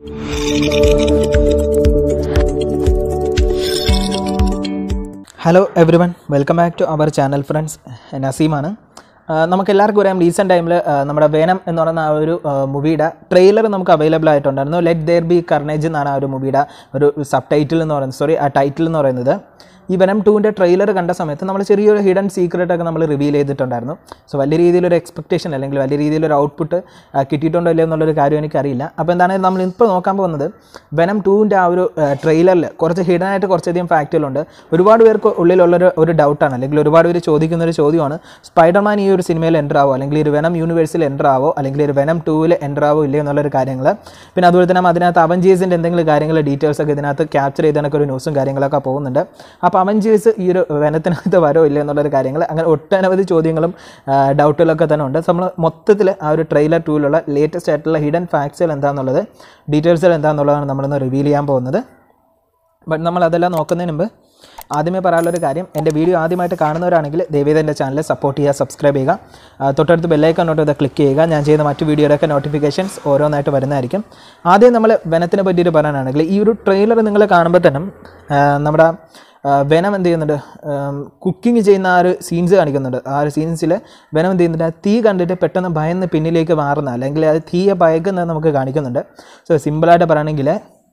hello everyone welcome back to our channel friends നസീമാണ് ആ, നമുക്ക് എല്ലാവർക്കും അറിയാം റീസെൻറ്റ് ടൈമിൽ നമ്മുടെ വേനം എന്ന് പറയുന്ന ആ ഒരു മൂവിയുടെ ട്രെയിലർ നമുക്ക് അവൈലബിൾ ആയിട്ടുണ്ടായിരുന്നു ലെറ്റ് ദർ ബി കർണേജ് എന്നാണ് ആ ഒരു മൂവിയുടെ ഒരു സബ് ടൈറ്റിൽ എന്ന് പറയുന്നത് സോറി ആ ടൈറ്റിൽ എന്ന് പറയുന്നത് ഈ വെനം ടൂവിൻ്റെ ട്രെയിലർ കണ്ട സമയത്ത് നമ്മൾ ചെറിയൊരു ഹിഡൻ സീക്രറ്റ് ഒക്കെ നമ്മൾ റിവീൽ ചെയ്തിട്ടുണ്ടായിരുന്നു സോ വലിയ രീതിയിലൊരു എക്സ്പെക്ടേഷൻ അല്ലെങ്കിൽ വലിയ രീതിയിലൊരു ഔട്ട്പുട്ട് കിട്ടിയിട്ടുണ്ടോ ഇല്ലയോ എന്നുള്ളൊരു കാര്യം എനിക്കറിയില്ല അപ്പോൾ എന്താണെങ്കിലും നമ്മൾ ഇപ്പോൾ നോക്കാൻ പോകുന്നത് വെനം ടൂവിൻ്റെ ആ ഒരു ട്രെയിലറിൽ കുറച്ച് ഹിഡൻ ആയിട്ട് കുറച്ചധികം ഫാക്റ്റുകളുണ്ട് ഒരുപാട് പേർക്ക് ഉള്ളിലുള്ളൊരു ഒരു ഡൗട്ടാണ് അല്ലെങ്കിൽ ഒരുപാട് പേര് ചോദിക്കുന്ന ഒരു ചോദ്യമാണ് സ്പൈഡർമാൻ ഈ ഒരു സിനിമയിൽ എൻ്റർ ആവോ അല്ലെങ്കിൽ ഈ ഒരു വെനം യൂണിവേഴ്സിൽ എൻ്റർ ആവോ അല്ലെങ്കിൽ ഒരു വെനം ടൂവിൽ എൻ്റർ ആവോ ഇല്ലയോ എന്നുള്ളൊരു കാര്യങ്ങൾ പിന്നെ അതുപോലെ തന്നെ അതിനകത്ത് അവഞ്ചേഴ്സിൻ്റെ എന്തെങ്കിലും കാര്യങ്ങൾ ഡീറ്റെയിൽസ് ഒക്കെ ഇതിനകത്ത് ക്യാപ്ചർ ചെയ്തതിനൊക്കെ ഒരു ന്യൂസും കാര്യങ്ങളൊക്കെ പോകുന്നുണ്ട് അപ്പോൾ അവഞ്ചേഴ്സ് ഈ ഒരു വെനത്തിനകത്ത് വരോ ഇല്ല എന്നുള്ളൊരു കാര്യങ്ങൾ അങ്ങനെ ഒട്ടനവധി ചോദ്യങ്ങളും ആ, ഡൗട്ടുകളൊക്കെ തന്നെ ഉണ്ട് നമ്മൾ മൊത്തത്തിൽ ആ ഒരു ട്രെയിലർ ടൂവിലുള്ള ലേറ്റസ്റ്റ് ആയിട്ടുള്ള ഹിഡൻ ഫാക്ട്സുകൾ എന്താണെന്നുള്ളത് ഡീറ്റെയിൽസുകൾ എന്താണെന്നുള്ളതാണ് നമ്മളിന്ന് റിവീൽ ചെയ്യാൻ പോകുന്നത് ബട്ട് നമ്മൾ അതെല്ലാം നോക്കുന്നതിന് മുമ്പ് ആദ്യമേ പറയാനുള്ളൊരു കാര്യം എൻ്റെ വീഡിയോ ആദ്യമായിട്ട് കാണുന്നവരാണെങ്കിൽ ദയവേദ എൻ്റെ ചാനൽ സപ്പോർട്ട് ചെയ്യുക സബ്സ്ക്രൈബ് ചെയ്യുക ആ, തൊട്ടടുത്ത് ബെല്ലൈക്കൺ ഇത് ക്ലിക്ക് ചെയ്യുക ഞാൻ ചെയ്യുന്ന മറ്റു വീഡിയോയുടെയൊക്കെ നോട്ടിഫിക്കേഷൻസ് ഓരോന്നായിട്ട് വരുന്നതായിരിക്കും ആദ്യം നമ്മൾ വനത്തിനെ പറ്റിയിട്ട് പറയാനാണെങ്കിൽ ഈ ഒരു ട്രെയിലർ നിങ്ങൾ കാണുമ്പോൾ തന്നെ ആ, നമ്മുടെ ആ, വെനം എന്ത് ചെയ്യുന്നുണ്ട് കുക്കിംഗ് ചെയ്യുന്ന ആ ഒരു സീൻസ് കാണിക്കുന്നുണ്ട് ആ ഒരു സീൻസിൽ വെനം എന്ത് ചെയ്യുന്നുണ്ട് ആ തീ കണ്ടിട്ട് പെട്ടെന്ന് ഭയന്ന് പിന്നിലേക്ക് മാറുന്ന അല്ലെങ്കിൽ അത് തീയെ ഭയക്കുന്നത് നമുക്ക് കാണിക്കുന്നുണ്ട് സോ സിമ്പിളായിട്ട് പറയുകയാണെങ്കിൽ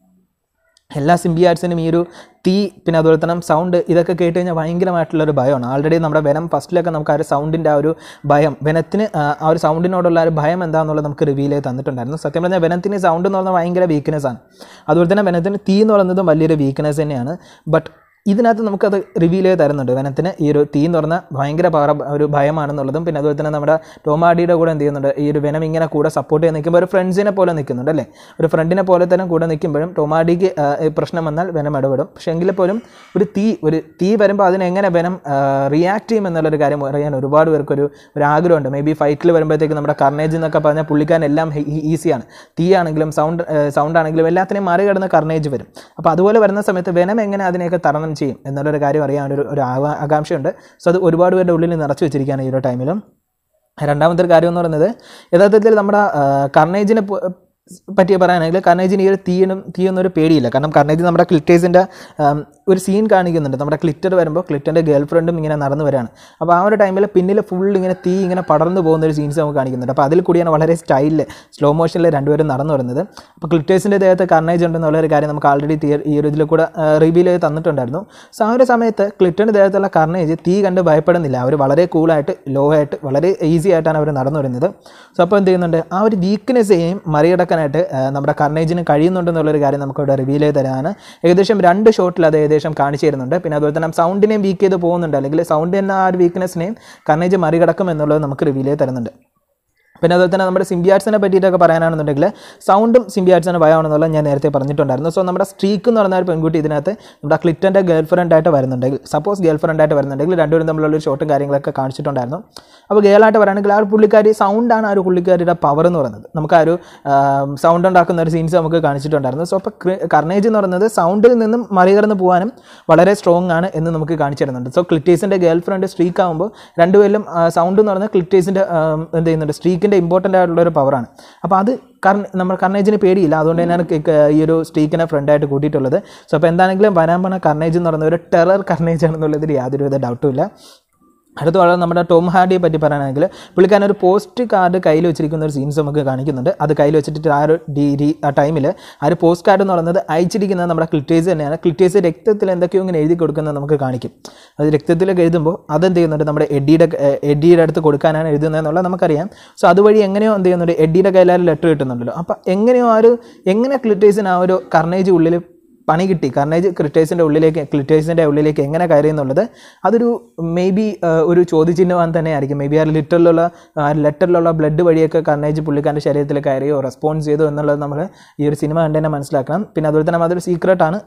എല്ലാ സിംബിയാർട്സിനും ഈ ഒരു തീ പിന്നെ അതുപോലെ തന്നെ സൗണ്ട് ഇതൊക്കെ കേട്ട് കഴിഞ്ഞാൽ ഭയങ്കരമായിട്ടുള്ളൊരു ഭയമാണ് ആൾറെഡി നമ്മുടെ വെനം ഫസ്റ്റിലൊക്കെ നമുക്ക് ആ ഒരു സൗണ്ടിൻ്റെ ആ ഒരു ഭയം വെനത്തിന് ആ ആ ഒരു സൗണ്ടിനോടുള്ള ആ ഒരു ഭയം എന്താണെന്നുള്ളത് നമുക്ക് റിവീൽ ചെയ്ത് തന്നിട്ടുണ്ടായിരുന്നു സത്യം പറഞ്ഞാൽ വെനത്തിന് സൗണ്ട് എന്ന് പറഞ്ഞാൽ ഭയങ്കര വീക്ക്നെസ് ആണ് അതുപോലെ തന്നെ വെനത്തിന് തീ എന്ന് പറയുന്നതും വലിയൊരു വീക്ക്നെസ് തന്നെയാണ് ബട്ട് ഇതിനകത്ത് നമുക്കത് റിവീൽ ചെയ്ത് തരുന്നുണ്ട് വെനത്തിന് ഈ ഒരു തീ എന്ന് പറഞ്ഞാൽ ഭയങ്കര പവർ ഒരു ഭയമാണെന്നുള്ളതും പിന്നെ അതുപോലെ തന്നെ നമ്മുടെ ടോമാഡിയുടെ കൂടെ എന്ത് ചെയ്യുന്നുണ്ട് ഈ ഒരു വെനം ഇങ്ങനെ കൂടെ സപ്പോർട്ട് ചെയ്ത് നിൽക്കുമ്പോൾ ഒരു ഫ്രണ്ട്സിനെ പോലെ നിൽക്കുന്നുണ്ട് അല്ലേ ഒരു ഫ്രണ്ടിനെ പോലെ തന്നെ കൂടെ നിൽക്കുമ്പോഴും ടോമാഡിക്ക് ആ, ഈ പ്രശ്നം വന്നാൽ വെനം ഇടപെടും പക്ഷേ എങ്കിൽ പോലും ഒരു തീ ഒരു തീ വരുമ്പോൾ അതിനെങ്ങനെ വെനം റിയാക്ട് ചെയ്യും എന്നുള്ളൊരു കാര്യം അറിയാൻ ഒരുപാട് പേർക്കൊരു ഒരു ആഗ്രഹമുണ്ട് മേ ബി ഫൈറ്റിൽ വരുമ്പോഴത്തേക്ക് നമ്മുടെ കർണേജ് എന്നൊക്കെ പറഞ്ഞാൽ പുള്ളിക്കാരൻ എല്ലാം ഈസിയാണ് തീ ആണെങ്കിലും സൗണ്ട് സൗണ്ട് ആണെങ്കിലും എല്ലാത്തിനെയും മറികടന്ന് കർണേജ് വരും അപ്പോൾ അതുപോലെ വരുന്ന സമയത്ത് വെനം എങ്ങനെ അതിനെയൊക്കെ തരണം ചെയ്യും എന്നുള്ളൊരു കാര്യം അറിയാനൊരു ഒരു ആകാ- ആകാംക്ഷയുണ്ട് സോ അത് ഒരുപാട് പേരുടെ ഉള്ളിൽ നിറച്ചു വെച്ചിരിക്കുകയാണ് ഈ ഒരു ടൈമിലും രണ്ടാമത്തെ ഒരു കാര്യം എന്ന് പറയുന്നത് യഥാർത്ഥത്തിൽ നമ്മുടെ ആ, കർണേജിനെ പ- പറ്റി പറയാനാണെങ്കിൽ കർണേജിന് ഈ ഒരു തീയനും തീയൊന്നൊരു പേടിയില്ല കാരണം കർണേജ് നമ്മുടെ ക്ലിറ്റേഴ്സിൻ്റെ ഒരു സീൻ കാണിക്കുന്നുണ്ട് നമ്മുടെ ക്ലിറ്റർ വരുമ്പോൾ ക്ലിറ്ററിൻ്റെ ഗേൾ ഫ്രണ്ടും ഇങ്ങനെ നടന്നു വരികയാണ് അപ്പോൾ ആ ഒരു ടൈമിൽ പിന്നിൽ ഫുൾ ഇങ്ങനെ തീ ഇങ്ങനെ പടർന്നു പോകുന്ന ഒരു സീൻസ് നമുക്ക് കാണിക്കുന്നുണ്ട് അപ്പോൾ അതിൽ കൂടിയാണ് വളരെ സ്റ്റൈലിൽ സ്ലോ മോഷനിൽ രണ്ടുപേരും നടന്നു വരുന്നത് അപ്പോൾ ക്ലിറ്റേഴ്സിൻ്റെ ദേഹത്ത് കർണേജ് ഉണ്ടെന്നുള്ള ഒരു കാര്യം നമുക്ക് ആൾറെഡി ഈ ഒരു ഇതിൽ കൂടെ റിവീൽ ചെയ്ത് തന്നിട്ടുണ്ടായിരുന്നു സോ ആ ഒരു സമയത്ത് ക്ലിറ്ററിൻ്റെ ദേഹത്തുള്ള കർണേജ് തീ കണ്ട് ഭയപ്പെടുന്നില്ല അവർ വളരെ കൂളായിട്ട് ലോ ആയിട്ട് വളരെ ഈസി ആയിട്ടാണ് അവർ നടന്നു വരുന്നത് സോ അപ്പോൾ എന്ത് ചെയ്യുന്നുണ്ട് ആ ഒരു വീക്ക്നെസ്സെയും മറികടക്കാനായിട്ട് ആ, നമ്മുടെ കർണേജിന് കഴിയുന്നുണ്ടെന്നുള്ളൊരു കാര്യം നമുക്ക് ഇവിടെ റിവീൽ ചെയ്ത് തരാനാണ് ഏകദേശം രണ്ട് ഷോട്ടിൽ അത് ഏകദേശം കാണിച്ചു തരുന്നുണ്ട് പിന്നെ അതുപോലെ തന്നെ സൗണ്ടിനെയും വീക്ക് ചെയ്ത് പോകുന്നുണ്ട് അല്ലെങ്കിൽ സൗണ്ട് എന്ന ആ ഒരു വീക്ക്നെസ്സിനെയും കർണേജ് മറികടക്കും എന്നുള്ളത് നമുക്ക് റിവീൽ ചെയ്ത് തരുന്നുണ്ട് പിന്നെ അതുപോലെ തന്നെ നമ്മുടെ സിംബിയാറ്റ്സിനെ പറ്റിയിട്ടൊക്കെ പറയാനാണെന്നുണ്ടെങ്കിൽ സൗണ്ടും സിംബിയാറ്റ്സിന് ഭയമാണെന്നുള്ളത് ഞാൻ നേരത്തെ പറഞ്ഞിട്ടുണ്ടായിരുന്നു സോ നമ്മുടെ സ്ട്രീക്ക് എന്ന് പറയുന്ന ഒരു പെൺകുട്ടി ഇതിനകത്ത് നമ്മുടെ ക്ലിറ്റൻ്റെ ഗേൾ ഫ്രണ്ട് ആയിട്ട് വരുന്നുണ്ടെങ്കിൽ സപ്പോസ് ഗേൾ ഫ്രണ്ട് ആയിട്ട് വരുന്നുണ്ടെങ്കിൽ രണ്ടുപേരും തമ്മിലുള്ള ഒരു ഷോട്ടും കാര്യങ്ങളൊക്കെ കാണിച്ചിട്ടുണ്ടായിരുന്നു അപ്പോൾ ഗേളായിട്ട് പറയുകയാണെങ്കിൽ ആ ഒരു പുള്ളിക്കാരി സൗണ്ടാണ് ആ ഒരു പുള്ളിക്കാരിയുടെ പവർ എന്ന് പറയുന്നത് നമുക്ക് ആ ഒരു സൗണ്ട് ഉണ്ടാക്കുന്ന ഒരു സീൻസ് നമുക്ക് കാണിച്ചിട്ടുണ്ടായിരുന്നു സോ അപ്പോൾ കർണേജ് എന്ന് പറയുന്നത് സൗണ്ടിൽ നിന്നും മറികടന്ന് പോകാനും വളരെ സ്ട്രോങ് ആണ് എന്ന് നമുക്ക് കാണിച്ചു തരുന്നുണ്ട് സോ ക്ലിറ്റേഴ്സിൻ്റെ ഗേൾ ഫ്രണ്ട് സ്ട്രീക്ക് ആകുമ്പോൾ രണ്ടുപേരും സൗണ്ട് എന്ന് പറയുന്നത് ക്ലിറ്റേഴ്സിൻ്റെ എന്ത് ചെയ്യുന്നുണ്ട് സ്ട്രീക്കിൻ്റെ ഇമ്പോർട്ടൻ്റ് ആയിട്ടുള്ള ഒരു പവറാണ് അപ്പോൾ അത് കർണ നമ്മുടെ കർണേജിന് പേടിയില്ല അതുകൊണ്ട് തന്നെയാണ് ക- ക- ഈ ഒരു സ്ട്രീക്കിനെ ഫ്രണ്ടായിട്ട് കൂട്ടിയിട്ടുള്ളത് സോ അപ്പോൾ എന്താണെങ്കിലും വരാൻ പറഞ്ഞ കർണേജ് എന്ന് പറയുന്നത് ഒരു ടെറർ കർണേജ് ആണെന്നുള്ളതിൽ യാതൊരുവിധ ഡൗട്ടും ഇല്ല അടുത്ത വളരെ നമ്മുടെ ടോം ഹാർഡിയെ പറ്റി പറയുകയാണെങ്കിൽ പുള്ളിക്കാരൻ ഒരു പോസ്റ്റ് കാർഡ് കയ്യിൽ വെച്ചിരിക്കുന്ന ഒരു സീൻസ് നമുക്ക് കാണിക്കുന്നുണ്ട് അത് കയ്യിൽ വെച്ചിട്ട് ആ ഒരു ഡി ഡി ആ ടൈമിൽ ആ ഒരു പോസ്റ്റ് കാർഡ് എന്ന് പറയുന്നത് അയച്ചിരിക്കുന്നത് നമ്മുടെ ക്ലിറ്റേഴ്സ് തന്നെയാണ് ക്ലിറ്റേഴ്സ് രക്തത്തിൽ എന്തൊക്കെയോ ഇങ്ങനെ എഴുതി കൊടുക്കുന്നത് നമുക്ക് കാണിക്കും അത് രക്തത്തിലൊക്കെ എഴുതുമ്പോൾ അതെന്ത് ചെയ്യുന്നുണ്ട് നമ്മുടെ എഡിയുടെ ഏഹ്, എഡിയുടെ അടുത്ത് കൊടുക്കാനാണ് എഴുതുന്നത് എന്നുള്ളത് നമുക്കറിയാം സോ അതുവഴി എങ്ങനെയോ എന്ത് ചെയ്യുന്നുണ്ട് എഡിയുടെ കയ്യിലാരും ലെറ്റർ കിട്ടുന്നുണ്ടല്ലോ അപ്പോൾ എങ്ങനെയോ ആ ഒരു എങ്ങനെ ക്ലിറ്റേഴ്സിന് ആ ഒരു കർണേജ് ഉള്ളിൽ പണി കിട്ടി കർണേജ് ക്ലിറ്റേഴ്സിൻ്റെ ഉള്ളിലേക്ക് ക്ലിറ്റേഴ്സിൻ്റെ ഉള്ളിലേക്ക് എങ്ങനെ കയറി എന്നുള്ളത് അതൊരു മേ ബി ഒരു ചോദ്യചിഹ്നമാൻ തന്നെ ആയിരിക്കും മേ ബി ആ ലിറ്ററിലുള്ള ആ ലെറ്ററിലുള്ള ബ്ലഡ് വഴിയൊക്കെ കർണേജ് പുള്ളിക്കാരൻ്റെ ശരീരത്തിൽ കയറിയോ റെസ്പോൺസ് ചെയ്തോ എന്നുള്ളത് നമ്മൾ ഈ ഒരു സിനിമ കണ്ട് തന്നെ മനസ്സിലാക്കണം പിന്നെ അതുപോലെ തന്നെ അതൊരു സീക്രട്ടാണ്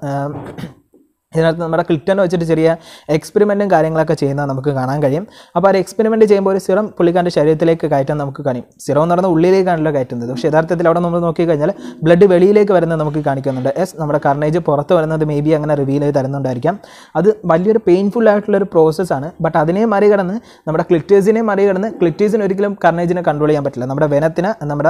ഇതിനകത്ത് നമ്മുടെ ക്ലിറ്റൻ വെച്ചിട്ട് ചെറിയ എക്സ്പെരിമെൻറ്റും കാര്യങ്ങളൊക്കെ ചെയ്യുന്നത് നമുക്ക് കാണാൻ കഴിയും അപ്പോൾ ആ ഒരു എക്സ്പെരിമെൻറ്റ് ചെയ്യുമ്പോൾ ഒരു സിറം പുള്ളിക്കാരൻ്റെ ശരീരത്തിലേക്ക് കയറ്റാൻ നമുക്ക് കഴിയും സിറം എന്ന് പറയുന്നത് ഉള്ളിലേക്കാണല്ലോ കയറ്റുന്നത് പക്ഷേ യഥാർത്ഥത്തിൽ അവിടെ നമ്മൾ നോക്കിക്കഴിഞ്ഞാൽ ബ്ലഡ് വെളിയിലേക്ക് വരുന്നത് നമുക്ക് കാണിക്കുന്നുണ്ട് എസ് നമ്മുടെ കർണേജ് പുറത്ത് വരുന്നത് മേ ബി അങ്ങനെ റിവീൽ ചെയ്ത് തരുന്നുണ്ടായിരിക്കാം അത് വലിയൊരു പെയിൻഫുൾ ആയിട്ടുള്ള ഒരു പ്രോസസ്സാണ് ബട്ട് അതിനെ മറികടന്ന് നമ്മുടെ ക്ലിറ്റേഴ്സിനെ മറികടന്ന് ക്ലിറ്റേഴ്സിന് ഒരിക്കലും കർണേജിനെ കൺട്രോൾ ചെയ്യാൻ പറ്റില്ല നമ്മുടെ വെനത്തിന് നമ്മുടെ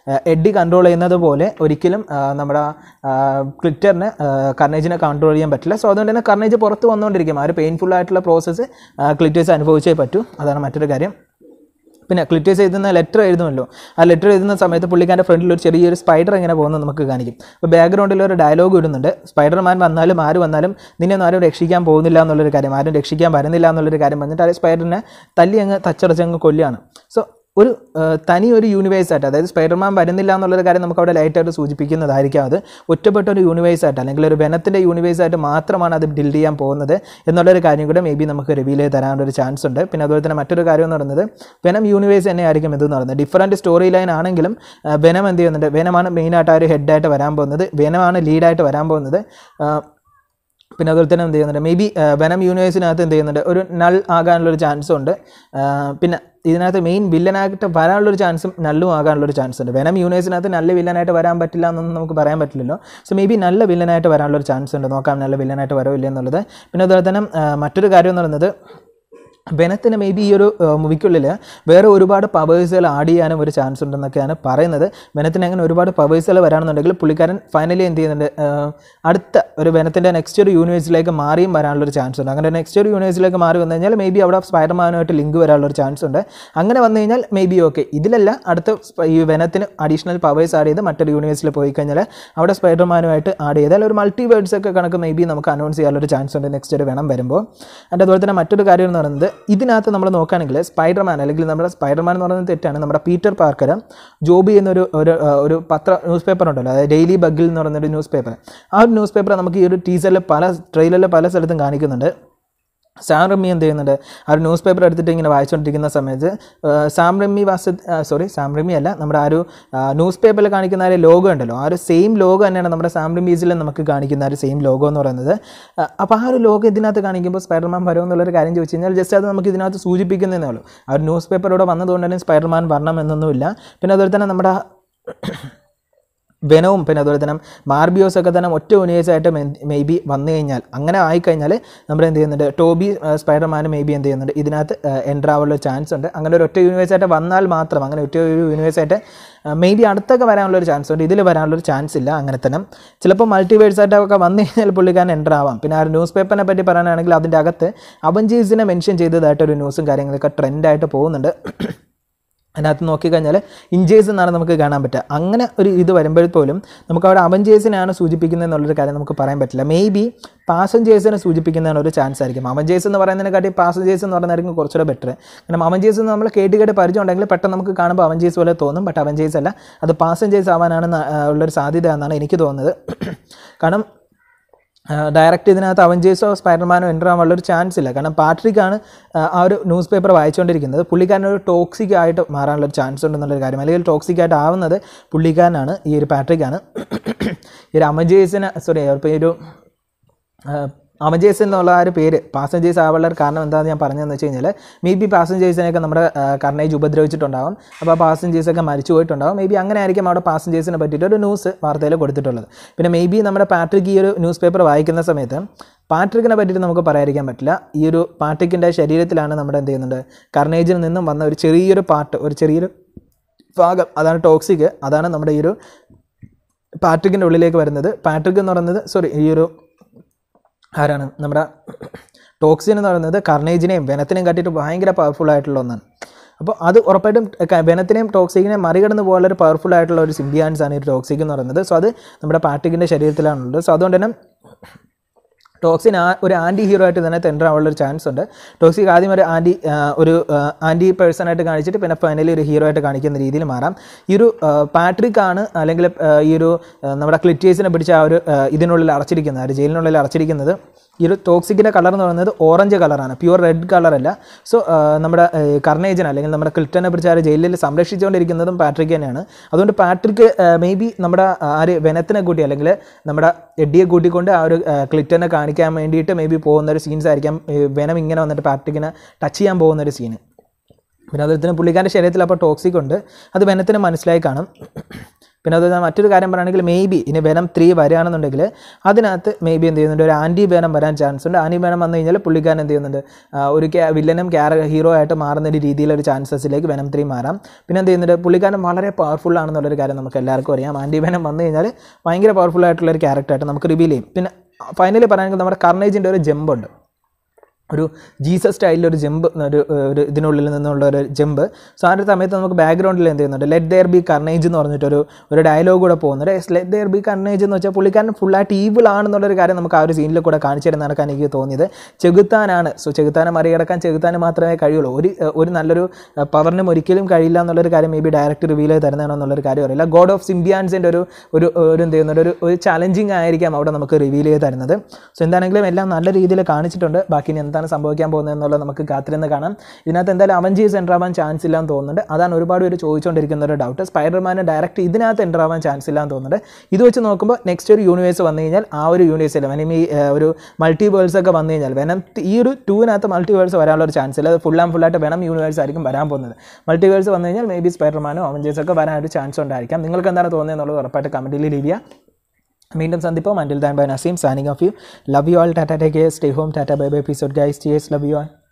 എഡ്ഡി കൺട്രോൾ ചെയ്യുന്നത് പോലെ ഒരിക്കലും ആ, നമ്മുടെ ക്ലിറ്ററിന് കർണേജിനെ കൺട്രോൾ ചെയ്യാൻ പറ്റില്ല സോ അതുകൊണ്ട് തന്നെ കർണേജ് പുറത്ത് വന്നുകൊണ്ടിരിക്കും ആ ഒരു പെയിൻഫുൾ ആയിട്ടുള്ള പ്രോസസ്സ് ക്ലിറ്റേഴ്സ് അനുഭവിച്ചേ പറ്റൂ അതാണ് മറ്റൊരു കാര്യം പിന്നെ ക്ലിറ്റേഴ്സ് എഴുതുന്ന ലെറ്റർ എഴുതുമല്ലോ ആ ലെറ്റർ എഴുതുന്ന സമയത്ത് പുള്ളിക്കാരൻ്റെ ഫ്രണ്ടിൽ ഒരു ചെറിയൊരു സ്പൈഡർ ഇങ്ങനെ പോകുന്നത് നമുക്ക് കാണിക്കും അപ്പോൾ ബാക്ക്ഗ്രൗണ്ടിൽ ഒരു ഡയലോഗ് ഇടുന്നുണ്ട് സ്പൈഡർമാൻ വന്നാലും ആര് വന്നാലും നിന്നെ ഒന്നും ആരും രക്ഷിക്കാൻ പോകുന്നില്ല എന്നുള്ളൊരു കാര്യം ആരും രക്ഷിക്കാൻ വരുന്നില്ല എന്നുള്ളൊരു കാര്യം പറഞ്ഞിട്ട് ആ സ്പൈഡറിനെ തല്ലി അങ്ങ് തച്ചടച്ച് അങ്ങ് കൊല്ലുകയാണ് സോ ഒരു ആ, തനി ഒരു യൂണിവേഴ്സ് ആയിട്ട് അതായത് സ്പൈഡർമാൻ വരുന്നില്ല എന്നുള്ളൊരു കാര്യം നമുക്ക് അവിടെ ലൈറ്റായിട്ട് സൂചിപ്പിക്കുന്നതായിരിക്കും അത് ഒറ്റപ്പെട്ട ഒരു യൂണിവേഴ്സ് ആയിട്ട് അല്ലെങ്കിൽ ഒരു വെനത്തിൻ്റെ യൂണിവേഴ്സ് ആയിട്ട് മാത്രമാണ് അത് ബിൽഡ് ചെയ്യാൻ പോകുന്നത് എന്നുള്ളൊരു കാര്യം കൂടെ മേ ബി നമുക്ക് റിവീൽ ചെയ്ത് തരാനൊരു ചാൻസ് ഉണ്ട് പിന്നെ അതുപോലെ തന്നെ മറ്റൊരു കാര്യം എന്ന് പറയുന്നത് വെനം യൂണിവേഴ്സ് തന്നെ ആയിരിക്കും ഇതെന്ന് പറയുന്നത് ഡിഫറൻറ്റ് സ്റ്റോറി ലൈൻ ആണെങ്കിലും ആ, വെനം എന്ത് ചെയ്യുന്നുണ്ട് വെനമാണ് മെയിനായിട്ട് ആ ഒരു ഹെഡായിട്ട് വരാൻ പോകുന്നത് വെനമാണ് ലീഡായിട്ട് വരാൻ പോകുന്നത് ആ, പിന്നെ അതുപോലെ തന്നെ എന്ത് ചെയ്യുന്നുണ്ട് മേ ബി വെനം യൂണിവേഴ്സിനകത്ത് എന്ത് ചെയ്യുന്നുണ്ട് ഒരു നൾ ആകാനുള്ളൊരു ചാൻസും ഉണ്ട് ആ, പിന്നെ ഇതിനകത്ത് മെയിൻ വില്ലനായിട്ട് വരാനുള്ളൊരു ചാൻസും നല്ലും ആകാനുള്ളൊരു ചാൻസ് ഉണ്ട് വെനം യൂണിവേഴ്സിനകത്ത് നല്ല വില്ലനായിട്ട് വരാൻ പറ്റില്ല എന്നൊന്നും നമുക്ക് പറയാൻ പറ്റില്ലല്ലോ സോ മേ ബി നല്ല വില്ലനായിട്ട് വരാനുള്ളൊരു ചാൻസ് ഉണ്ട് നോക്കാം നല്ല വില്ലനായിട്ട് വരോ ഇല്ല എന്നുള്ളത് പിന്നെ അതുപോലെ തന്നെ ആ, മറ്റൊരു കാര്യം എന്ന് പറയുന്നത് ബെനത്തിന് മേ ബി ഈ ഒരു മൂവിക്കുള്ളിൽ വേറെ ഒരുപാട് പവേഴ്സുകൾ ആഡ് ചെയ്യാനും ഒരു ചാൻസ് ഉണ്ടെന്നൊക്കെയാണ് പറയുന്നത് ബെനത്തിന് അങ്ങനെ ഒരുപാട് പവേഴ്സുകൾ വരാണെന്നുണ്ടെങ്കിൽ പുള്ളിക്കാരൻ ഫൈനലി എന്ത് ചെയ്യുന്നുണ്ട് ആ, അടുത്ത ഒരു ബെനത്തിൻ്റെ നെക്സ്റ്റ് ഒരു യൂണിവേഴ്സിലേക്ക് മാറിയും വരാനുള്ളൊരു ചാൻസ് ഉണ്ട് അങ്ങനെ നെക്സ്റ്റ് ഒരു യൂണിവേഴ്സിലേക്ക് മാറി വന്നു കഴിഞ്ഞാൽ മേ ബി അവിടെ സ്പൈഡർമാനുമായിട്ട് ലിങ്ക് വരാനുള്ളൊരു ചാൻസ് ഉണ്ട് അങ്ങനെ വന്നു കഴിഞ്ഞാൽ മേ ബി ഓക്കെ ഇതിലല്ല അടുത്ത സ്പ- ഈ വെനത്തിന് അഡീഷണൽ പവേഴ്സ് ആഡ് ചെയ്ത് മറ്റൊരു യൂണിവേഴ്സിൽ പോയി കഴിഞ്ഞാൽ അവിടെ സ്പൈഡർമാനുമായിട്ട് ആഡ് ചെയ്താൽ ഒരു മൾട്ടി വേർഡ്സ് ഒക്കെ കണക്ക് മേ ബി നമുക്ക് അനൗൺസ് ചെയ്യാനുള്ളൊരു ചാൻസ് ഉണ്ട് നെക്സ്റ്റ് ഒരു വേണം വരുമ്പോൾ അതിൻ്റെ അതുപോലെ തന്നെ മറ്റൊരു കാര്യം എന്ന് പറയുന്നത് ഇതിനകത്ത് നമ്മൾ നോക്കുകയാണെങ്കിൽ സ്പൈഡർമാൻ അല്ലെങ്കിൽ നമ്മുടെ സ്പൈഡർമാൻ എന്ന് പറയുന്നത് തെറ്റാണ് നമ്മുടെ പീറ്റർ പാർക്കർ ജോബി എന്നൊരു ഒരു ആ, ഒരു പത്ര ന്യൂസ് പേപ്പർ ഉണ്ടല്ലോ അതായത് ഡെയിലി ബഗിൽ എന്ന് പറയുന്നൊരു ന്യൂസ് പേപ്പർ ആ ഒരു ന്യൂസ് പേപ്പർ നമുക്ക് ഈ ഒരു ടീസറിൽ പല ട്രെയിലറിൽ പല സ്ഥലത്തും കാണിക്കുന്നുണ്ട് സാം റമ്മി എന്ത് ചെയ്യുന്നുണ്ട് ആ ഒരു ന്യൂസ് പേപ്പർ എടുത്തിട്ട് ഇങ്ങനെ വായിച്ചുകൊണ്ടിരിക്കുന്ന സമയത്ത് ആ, സാം റമ്മി വാസ സോറി സാം റമ്മി അല്ല നമ്മുടെ ആ ഒരു ആ, ന്യൂസ് പേപ്പറിൽ കാണിക്കുന്ന ആ ഒരു ലോഗോ ഉണ്ടല്ലോ ആ ഒരു സെയിം ലോഗോ തന്നെയാണ് നമ്മുടെ സാം റമ്മീസിൽ നമുക്ക് കാണിക്കുന്ന ആ ഒരു സെയിം ലോഗോ എന്ന് പറയുന്നത് ആ, അപ്പോൾ ആ ഒരു ലോഗോ ഇതിനകത്ത് കാണിക്കുമ്പോൾ സ്പൈഡർമാൻ വരുമോ എന്നുള്ളൊരു കാര്യം ചോദിച്ചു കഴിഞ്ഞാൽ ജസ്റ്റ് അത് നമുക്ക് ഇതിനകത്ത് സൂചിപ്പിക്കുന്നതേ ഉള്ളൂ ആ ഒരു ന്യൂസ് പേപ്പറിലൂടെ വന്നതുകൊണ്ട് തന്നെ സ്പൈഡർമാൻ വരണം എന്നൊന്നുമില്ല പിന്നെ അതുപോലെ തന്നെ നമ്മുടെ വെനവും പിന്നെ അതുപോലെ തന്നെ മാർബിയോസ് ഒക്കെ തന്നെ ഒറ്റ യൂണിവേഴ്സ് ആയിട്ട് മേ ബി വന്നു കഴിഞ്ഞാൽ അങ്ങനെ ആയിക്കഴിഞ്ഞാൽ നമ്മൾ എന്ത് ചെയ്യുന്നുണ്ട് ടോബി സ്പൈഡർമാൻ മേ ബി എന്ത് ചെയ്യുന്നുണ്ട് ഇതിനകത്ത് എൻ്റർ ആവാനുള്ള ചാൻസ് ഉണ്ട് അങ്ങനെ ഒരു ഒറ്റ യൂണിവേഴ്സ് ആയിട്ട് വന്നാൽ മാത്രം അങ്ങനെ ഒറ്റ ഒരു യൂണിവേഴ്സ് ആയിട്ട് മേ ബി അടുത്തൊക്കെ വരാനുള്ള ഒരു ചാൻസ് ഉണ്ട് ഇതിൽ വരാനുള്ളൊരു ചാൻസ് ഇല്ല അങ്ങനെ തന്നെ ചിലപ്പോൾ മൾട്ടിവേഴ്സ് ആയിട്ടൊക്കെ വന്നു കഴിഞ്ഞാൽ പുള്ളിക്കാരൻ എൻ്റർ ആവാം പിന്നെ ആ ഒരു ന്യൂസ് പേപ്പറിനെ പറ്റി പറയാനാണെങ്കിൽ അതിൻ്റെ അകത്ത് അവഞ്ചേഴ്സിനെ മെൻഷൻ ചെയ്തതായിട്ടൊരു ന്യൂസും കാര്യങ്ങളൊക്കെ ട്രെൻഡായിട്ട് പോകുന്നുണ്ട് അതിനകത്ത് നോക്കിക്കഴിഞ്ഞാൽ ഇഞ്ചേഴ്സ് എന്നാണ് നമുക്ക് കാണാൻ പറ്റുക അങ്ങനെ ഒരു ഇത് വരുമ്പോൾ പോലും നമുക്ക് അവിടെ അവഞ്ചേഴ്സിനാണ് സൂചിപ്പിക്കുന്നത് എന്നുള്ളൊരു കാര്യം നമുക്ക് പറയാൻ പറ്റില്ല മേ ബി പാസഞ്ചേഴ്സിനെ സൂചിപ്പിക്കുന്നതാണ് ഒരു ചാൻസ് ആയിരിക്കും അവഞ്ചേഴ്സ് എന്ന് പറയുന്നതിനെക്കാട്ടി പാസഞ്ചേഴ്സ് എന്ന് പറയുന്നതായിരിക്കും കുറച്ചുകൂടെ ബെറ്റർ കാരണം അവഞ്ചേഴ്സ് എന്ന് നമ്മൾ കേട്ട് കേട്ട് പരിചയം ഉണ്ടെങ്കിൽ പെട്ടെന്ന് നമുക്ക് കാണുമ്പോൾ അവഞ്ചേഴ്സ് പോലെ തോന്നും ബട്ട് അവഞ്ചേഴ്സ് അല്ല അത് പാസഞ്ചേഴ്സ് ആവാനാണ് ന- ആ, ഉള്ളൊരു സാധ്യത എന്നാണ് എനിക്ക് തോന്നുന്നത് കാരണം ഡയറക്റ്റ് ഇതിനകത്ത് അവഞ്ചേഴ്സോ സ്പൈഡർമാനോ എൻ്റർ ആവാനുള്ള ഒരു ചാൻസ് ഇല്ല കാരണം പാട്രിക്കാണ് ആ, ആ ഒരു ന്യൂസ് പേപ്പർ വായിച്ചുകൊണ്ടിരിക്കുന്നത് പുള്ളിക്കാരൻ ഒരു ടോക്സിക് ആയിട്ട് മാറാനുള്ള ഒരു ചാൻസ് ഉണ്ടെന്നുള്ളൊരു കാര്യം അല്ലെങ്കിൽ ടോക്സിക് ആയിട്ട് ആവുന്നത് പുള്ളിക്കാരനാണ് ഈ ഒരു പാട്രിക്കാണ് ഈ ഒരു അവഞ്ചേഴ്സിന് സോറി ഇപ്പോൾ ഈ ഒരു അവഞ്ചേഴ്സ് എന്നുള്ള ആ ഒരു പേര് പാസഞ്ചേഴ്സ് ആവാനുള്ള ഒരു കാരണം എന്താണെന്ന് ഞാൻ പറഞ്ഞതെന്ന് വെച്ച് കഴിഞ്ഞാൽ മേ ബി പാസഞ്ചേഴ്സിനെയൊക്കെ നമ്മുടെ കർണേജ് ഉപദ്രവിച്ചിട്ടുണ്ടാവും അപ്പോൾ ആ പാസഞ്ചേഴ്സൊക്കെ മരിച്ചു പോയിട്ടുണ്ടാവും മേ ബി അങ്ങനെ ആയിരിക്കും അവിടെ പാസഞ്ചേഴ്സിനെ പറ്റിയിട്ട് ഒരു ന്യൂസ് വാർത്തയിൽ കൊടുത്തിട്ടുള്ളത് പിന്നെ മേ ബി നമ്മുടെ പാട്രിക് ഈ ഒരു ന്യൂസ് പേപ്പർ വായിക്കുന്ന സമയത്ത് പാട്രിക്കിനെ പറ്റിയിട്ട് നമുക്ക് പറയാതിരിക്കാൻ പറ്റില്ല ഈ ഒരു പാട്രിക്കിൻ്റെ ശരീരത്തിലാണ് നമ്മുടെ എന്ത് ചെയ്യുന്നുണ്ട് കർണേജിൽ നിന്നും വന്ന ഒരു ചെറിയൊരു പാർട്ട് ഒരു ചെറിയൊരു ഭാഗം അതാണ് ടോക്സിക് അതാണ് നമ്മുടെ ഈ ഒരു പാട്രിക്കിൻ്റെ ഉള്ളിലേക്ക് വരുന്നത് പാട്രിക് എന്ന് പറയുന്നത് സോറി ഈ ഒരു ആരാണ് നമ്മുടെ ടോക്സിൻ എന്ന് പറയുന്നത് കർണേജിനെയും വെനത്തിനെയും കാട്ടിയിട്ട് ഭയങ്കര പവർഫുൾ ആയിട്ടുള്ള ഒന്നാണ് അപ്പോൾ അത് ഉറപ്പായിട്ടും ക- വെനത്തിനെയും ടോക്സിക്കിനെയും മറികടന്ന് പോകാനുള്ള ഒരു പവർഫുൾ ആയിട്ടുള്ള ഒരു സിംബിയാൻസ് ആണ് ഈ ടോക്സിക് എന്ന് പറയുന്നത് സോ അത് നമ്മുടെ പാട്രിക്കിൻ്റെ ശരീരത്തിലാണുള്ളത് സോ അതുകൊണ്ട് തന്നെ ടോക്സിൻ ആ ഒരു ആൻറ്റി ഹീറോ ആയിട്ട് തന്നെ തെൻഡർ ആവാനുള്ള ഒരു ചാൻസ് ഉണ്ട് ടോക്സിക് ആദ്യം ഒരു ആൻറ്റി ഒരു ആൻറ്റി പേഴ്സൺ ആയിട്ട് കാണിച്ചിട്ട് പിന്നെ ഫൈനലി ഒരു ഹീറോ ആയിട്ട് കാണിക്കുന്ന രീതിയിൽ മാറാം ഈ ഒരു പാട്രിക് ആണ് അല്ലെങ്കിൽ ആ, ഈ ഒരു ആ, നമ്മുടെ ക്ലിറ്റേഴ്സിനെ പിടിച്ച ആ ഒരു ആ, ഇതിനുള്ളിൽ അടച്ചിരിക്കുന്നത് ആ ഒരു ജയിലിനുള്ളിൽ അടച്ചിരിക്കുന്നത് ഈ ഒരു ടോക്സിക്കിൻ്റെ കളർ എന്ന് പറയുന്നത് ഓറഞ്ച് കളറാണ് പ്യുവർ റെഡ് കളറല്ല സോ നമ്മുടെ കർണേജൻ അല്ലെങ്കിൽ നമ്മുടെ ക്ലിറ്റനെ പിടിച്ച ആ ഒരു ജയിലിൽ സംരക്ഷിച്ചുകൊണ്ടിരിക്കുന്നതും പാട്രിക് തന്നെയാണ് അതുകൊണ്ട് പാട്രിക് മേ ബി നമ്മുടെ ആ ഒരു വെനത്തിനെ കൂട്ടി അല്ലെങ്കിൽ നമ്മുടെ എഡിയെ കൂട്ടിക്കൊണ്ട് ആ ഒരു ക്ലിറ്റനെ കാണിക്കാൻ വേണ്ടിയിട്ട് മേ ബി പോകുന്ന ഒരു സീൻസ് ആയിരിക്കാം ഈ വെനം ഇങ്ങനെ വന്നിട്ട് പാട്രിക്കിനെ ടച്ച് ചെയ്യാൻ പോകുന്ന ഒരു സീന് പിന്നെ അതുപോലെ തന്നെ പുള്ളിക്കാരൻ്റെ ശരീരത്തിൽ അപ്പോൾ ടോക്സിക് ഉണ്ട് അത് വെനത്തിന് മനസ്സിലായി കാണും പിന്നെ അതുപോലെ തന്നെ മറ്റൊരു കാര്യം പറയുകയാണെങ്കിൽ മേ ബി ഇനി വെനം ത്രീ വരികയാണെന്നുണ്ടെങ്കിൽ അതിനകത്ത് മേ ബി എന്ത് ചെയ്യുന്നുണ്ട് ഒരു ആൻറ്റി വെനം വരാൻ ചാൻസ് ഉണ്ട് ആൻറ്റി വെനം വന്നു കഴിഞ്ഞാൽ പുള്ളിക്കാരൻ എന്ത് ചെയ്യുന്നുണ്ട് ആ, ഒരു ക്യാ- വില്ലനും ക്യാര ഹീറോ ആയിട്ട് മാറുന്ന ഒരു രീതിയിലൊരു ചാൻസസിലേക്ക് വെനം ത്രീ മാറാം പിന്നെ എന്ത് ചെയ്യുന്നുണ്ട് പുള്ളിക്കാരൻ വളരെ പവർഫുൾ ആണെന്നുള്ളൊരു കാര്യം നമുക്ക് എല്ലാവർക്കും അറിയാം ആൻറ്റി വെനം വന്നു കഴിഞ്ഞാൽ ഭയങ്കര പവർഫുൾ ആയിട്ടുള്ള ഒരു ക്യാരക്ടറായിട്ട് നമുക്ക് റിവീൽ ചെയ്യും പിന്നെ ഫൈനലി പറയുകയാണെങ്കിൽ നമ്മുടെ കർണേജിൻ്റെ ഒരു ജമ്പുണ്ട് ഒരു ജീസസ് സ്റ്റൈലിലൊരു ജമ്പ് ഒരു ഒരു ഇതിനുള്ളിൽ നിന്നുള്ള ഒരു ജമ്പ് സോ ആ ഒരു സമയത്ത് നമുക്ക് ബാക്ക്ഗ്രൗണ്ടിൽ എന്ത് ചെയ്യുന്നുണ്ട് ലെറ്റ് ദെയർ ബി കർണേജ് എന്ന് പറഞ്ഞിട്ടൊരു ഒരു ഡയലോഗ് കൂടെ പോകുന്നുണ്ട് ലെറ്റ് ദെയർ ബി കർണേജ് എന്ന് വെച്ചാൽ പുള്ളിക്കാരൻ ഫുള്ളായിട്ട് ഈവിൾ ആണെന്നുള്ളൊരു കാര്യം നമുക്ക് ആ ഒരു സീനിൽ കൂടെ കാണിച്ചു തരുന്നതാണ് എനിക്ക് തോന്നിയത് ചെകുത്താനാണ് സോ ചെകുത്താനെ മറികടക്കാൻ ചെകുത്താന് മാത്രമേ കഴിയുള്ളൂ ഒരു ഒരു നല്ലൊരു പവറിനും ഒരിക്കലും കഴിയില്ല എന്നുള്ളൊരു കാര്യം മേ ബി ഡയറക്റ്റ് റിവീൽ ചെയ്ത് തരുന്നതാണോ എന്നുള്ളൊരു കാര്യം അറിയില്ല ഗോഡ് ഓഫ് സിംബിയാൻസിൻ്റെ ഒരു ഒരു ഒരു എന്ത് ചെയ്യുന്നുണ്ട് ഒരു ഒരു ചലഞ്ചിങ് ആയിരിക്കാം അവിടെ നമുക്ക് റിവീൽ ചെയ്ത് തരുന്നത് സോ എന്താണെങ്കിലും എല്ലാം നല്ല രീതിയിൽ കാണിച്ചിട്ടുണ്ട് ബാക്കി ഇനി എന്താണ് സംഭവിക്കാൻ പോകുന്നത് എന്നുള്ളത് നമുക്ക് കാത്തിരുന്ന് കാണാം ഇതിനകത്ത് എന്തായാലും അവഞ്ചേഴ്സ് എൻ്റർ ആവാൻ ചാൻസ് ഇല്ലാന്ന് തോന്നുന്നുണ്ട് അതാണ് ഒരുപാട് പേര് ചോദിച്ചുകൊണ്ടിരിക്കുന്ന ഒരു ഡൗട്ട് സ്പൈഡർമാന് ഡയറക്റ്റ് ഇതിനകത്ത് എൻ്റർ ആവാൻ ചാൻസ് ഇല്ലാന്ന് തോന്നുന്നുണ്ട് ഇത് വെച്ച് നോക്കുമ്പോൾ നെക്സ്റ്റ് ഒരു യൂണിവേഴ്സ് വന്നു കഴിഞ്ഞാൽ ആ ഒരു യൂണിവേഴ്സിൽ വെനം ഈ ഏഹ്, ഒരു മൾട്ടി വേൾഡ്സ് ഒക്കെ വന്നു കഴിഞ്ഞാൽ വെനം ഈ ഒരു ടൂവിനകത്ത് മൾട്ടി വേൾഡ്സ് വരാനുള്ള ഒരു ചാൻസ് ഇല്ല അത് ഫുൾ ആൻഡ് ഫുള്ളായിട്ട് വെനം യൂണിവേഴ്സ് ആയിരിക്കും വരാൻ പോകുന്നത് മൾട്ടി വേൾഡ്സ് വന്നു കഴിഞ്ഞാൽ മേ ബി സ്പൈഡർമാനോ അവഞ്ചേഴ്സ് ഒക്കെ വരാനൊരു ചാൻസ് ഉണ്ടായിരിക്കാം നിങ്ങൾക്ക് എന്താണ് തോന്നുന്നത് എന്നുള്ളത് ഉറപ്പായിട്ട് കമൻറ്റിൽ ലീവ് ചെയ്യുക വീണ്ടും സന്ദിപ്പം until then bye Naseem signing off you love you all tata take care stay home tata bye bye episode guys tears love you all